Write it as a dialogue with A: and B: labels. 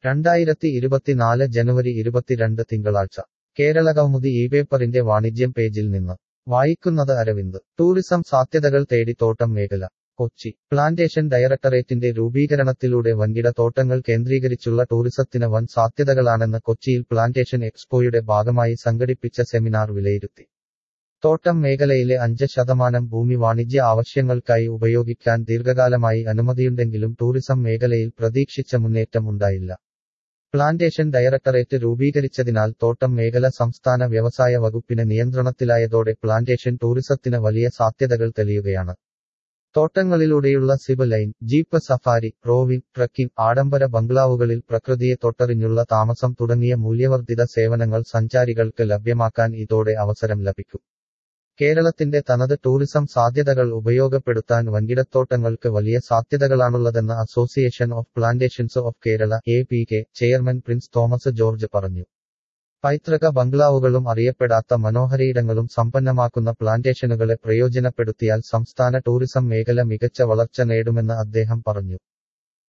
A: രണ്ടായിരത്തി ഇരുപത്തിനാല് ജനുവരി ഇരുപത്തിരണ്ട് തിങ്കളാഴ്ച കേരള കൗമുദി ഈ പേപ്പറിന്റെ വാണിജ്യം പേജിൽ നിന്ന് വായിക്കുന്നത് അരവിന്ദ് ടൂറിസം സാധ്യതകൾ തേടി തോട്ടം മേഖല കൊച്ചി പ്ലാന്റേഷൻ ഡയറക്ടറേറ്റിന്റെ രൂപീകരണത്തിലൂടെ വൻകിട തോട്ടങ്ങൾ കേന്ദ്രീകരിച്ചുള്ള ടൂറിസത്തിന് വൻ സാധ്യതകളാണെന്ന് കൊച്ചിയിൽ പ്ലാന്റേഷൻ എക്സ്പോയുടെ ഭാഗമായി സംഘടിപ്പിച്ച സെമിനാർ വിലയിരുത്തി തോട്ടം മേഖലയിലെ അഞ്ച് ശതമാനം ഭൂമി വാണിജ്യ ആവശ്യങ്ങൾക്കായി ഉപയോഗിക്കാൻ ദീർഘകാലമായി അനുമതിയുണ്ടെങ്കിലും ടൂറിസം മേഖലയിൽ പ്രതീക്ഷിച്ച മുന്നേറ്റം ഉണ്ടായില്ല പ്ലാന്റേഷൻ ഡയറക്ടറേറ്റ് രൂപീകരിച്ചതിനാൽ തോട്ടം മേഖല സംസ്ഥാന വ്യവസായ വകുപ്പിന് നിയന്ത്രണത്തിലായതോടെ പ്ലാന്റേഷൻ ടൂറിസത്തിന് വലിയ സാധ്യതകൾ തെളിയുകയാണ് തോട്ടങ്ങളിലൂടെയുള്ള zip line jeep safari roving trekking ആഡംബര ബംഗ്ലാവുകളിൽ പ്രകൃതിയെ തൊട്ടറിഞ്ഞുള്ള താമസം തുടങ്ങിയ മൂല്യവർദ്ധിത സേവനങ്ങൾ സഞ്ചാരികൾക്ക് ലഭ്യമാക്കാൻ ഇതോടെ അവസരം ലഭിക്കും കേരളത്തിന്റെ തനത് ടൂറിസം സാധ്യതകൾ ഉപയോഗപ്പെടുത്താൻ വൻകിടത്തോട്ടങ്ങൾക്ക് വലിയ സാധ്യതകളാണുള്ളതെന്ന് association of plantations of Kerala A P K chairman Prince Thomas George പറഞ്ഞു പൈതൃക ബംഗ്ലാവുകളും അറിയപ്പെടാത്ത മനോഹരയിടങ്ങളും സമ്പന്നമാക്കുന്ന പ്ലാന്റേഷനുകളെ പ്രയോജനപ്പെടുത്തിയാൽ സംസ്ഥാന ടൂറിസം മേഖല മികച്ച വളർച്ച നേടുമെന്ന് അദ്ദേഹം പറഞ്ഞു